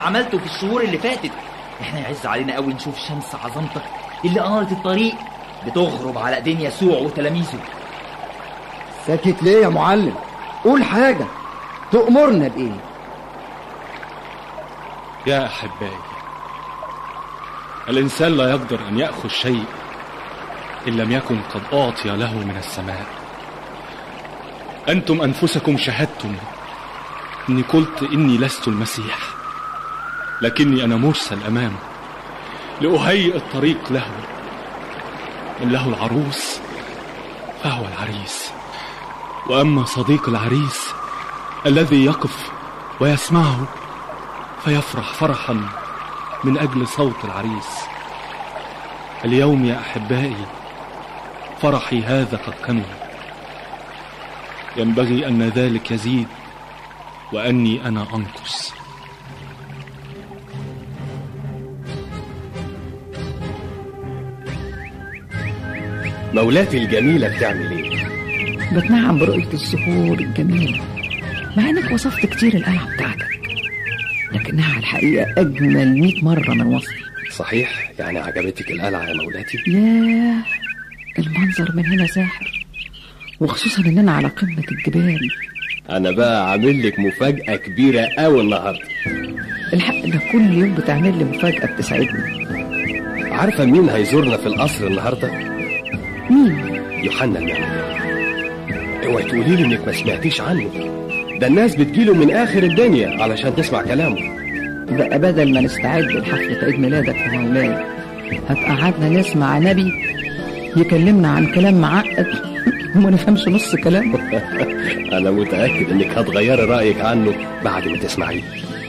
عملته في الشهور اللي فاتت احنا يعز علينا قوي نشوف شمس عظمتك اللي انارت الطريق بتغرب على ايدين يسوع وتلاميذه ساكت ليه يا معلم قول حاجة تأمرنا بإيه يا أحبائي الإنسان لا يقدر أن يأخذ شيء إن لم يكن قد أعطي له من السماء أنتم أنفسكم شهدتم إني قلت إني لست المسيح لكني أنا مرسل أمامه لأهيئ الطريق له إن له العروس فهو العريس وأما صديق العريس الذي يقف ويسمعه فيفرح فرحا من أجل صوت العريس اليوم يا أحبائي فرحي هذا قد كمل ينبغي أن ذلك يزيد وأني أنا أنقص مولاتي الجميلة بتعمل ايه؟ بتنعم برؤية الزهور الجميلة مع انك وصفت كتير القلعة بتاعتك لكنها على الحقيقة أجمل مئة مرة من وصفي صحيح يعني عجبتك القلعة يا مولاتي؟ ياه المنظر من هنا ساحر وخصوصا اننا على قمة الجبال أنا بقى عامل لك مفاجأة كبيرة أوي النهاردة الحق انك كل يوم بتعمل لي مفاجأة بتسعدني عارفة مين هيزورنا في القصر النهاردة؟ مين؟ يوحنا المعمدان اوعي تقولي لي انك ما سمعتيش عنه ده الناس بتجيله من آخر الدنيا علشان تسمع كلامه بقى بدل ما نستعد لحفلة عيد ميلادك يا مولاي هتقعدنا نسمع نبي يكلمنا عن كلام معقد وما نفهمش نص كلامه أنا متأكد إنك هتغيري رأيك عنه بعد ما تسمعيه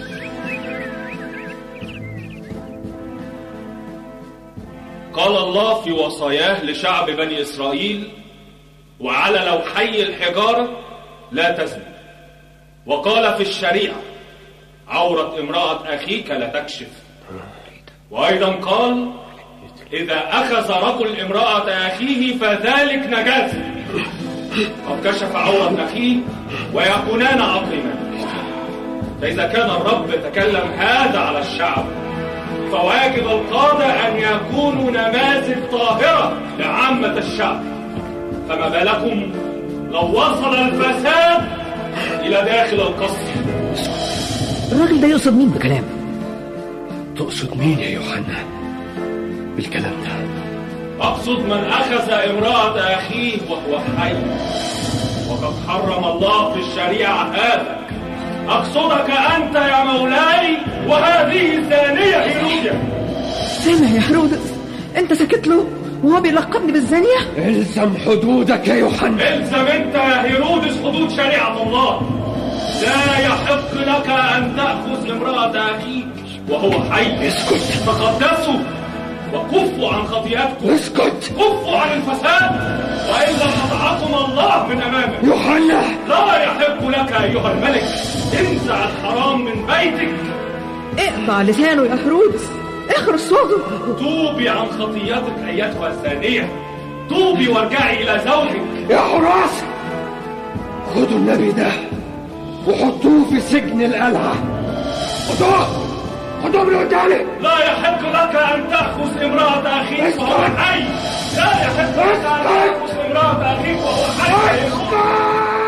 قال الله في وصاياه لشعب بني إسرائيل وعلى لوحي الحجارة لا تزني وقال في الشريعة عورة امرأة أخيك لا تكشف وأيضا قال إذا أخذ رجل امرأة أخيه فذلك نجاسة قد كشف عورة أخيه ويكونان عقيمان فإذا كان الرب تكلم هذا على الشعب فواجب القادة أن يكونوا نماذج طاهرة لعامة الشعب فما بالكم لو وصل الفساد إلى داخل القصر الراجل ده يقصد مين بكلامه تقصد مين يا يوحنا بالكلام ده أقصد من أخذ امرأة أخيه وهو حي وقد حرم الله في الشريعة هذا أقصدك أنت يا مولاي وهذه الزانية هيروديا سامع يا هرودس انت سكت له وهو بيلقبني بالزانية الزم حدودك يا يوحنا الزم أنت يا هيرودس حدود شريعة الله لا يحق لك أن تأخذ امرأة أخيك وهو حي اسكت تقدسوا وكفوا عن خطيئتكم اسكت كفوا عن الفساد وإلا قطعكم الله من أمامه يوحنا لا يحق لك أيها الملك انزع الحرام من بيتك اقطع لسانه يا هرودس اخرس صوته توبي عن خطيئتك أيتها الزانية توبي وارجعي إلى زوجك يا حراس خدوا النبي ده وحطوه في سجن القلعة خدوه خدوه من قدامي لا يحق لك أن تأخذ امرأة أخيك وهو حي لا يحق لك أن تأخذ امرأة أخيك وهو حي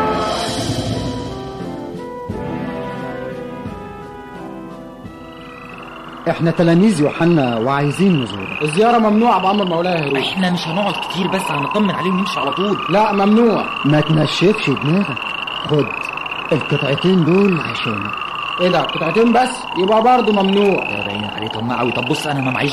احنا تلاميذ يوحنا وعايزين نزوره الزيارة ممنوعة بأمر مولاي هيروش احنا مش هنقعد كتير بس هنطمن عليه ونمشي على طول لا ممنوع ما تنشفش دماغك خد القطعتين دول عشانك ايه ده قطعتين بس يبقى برضه ممنوع يا باين عليه طماع قوي طب بص انا ما معيش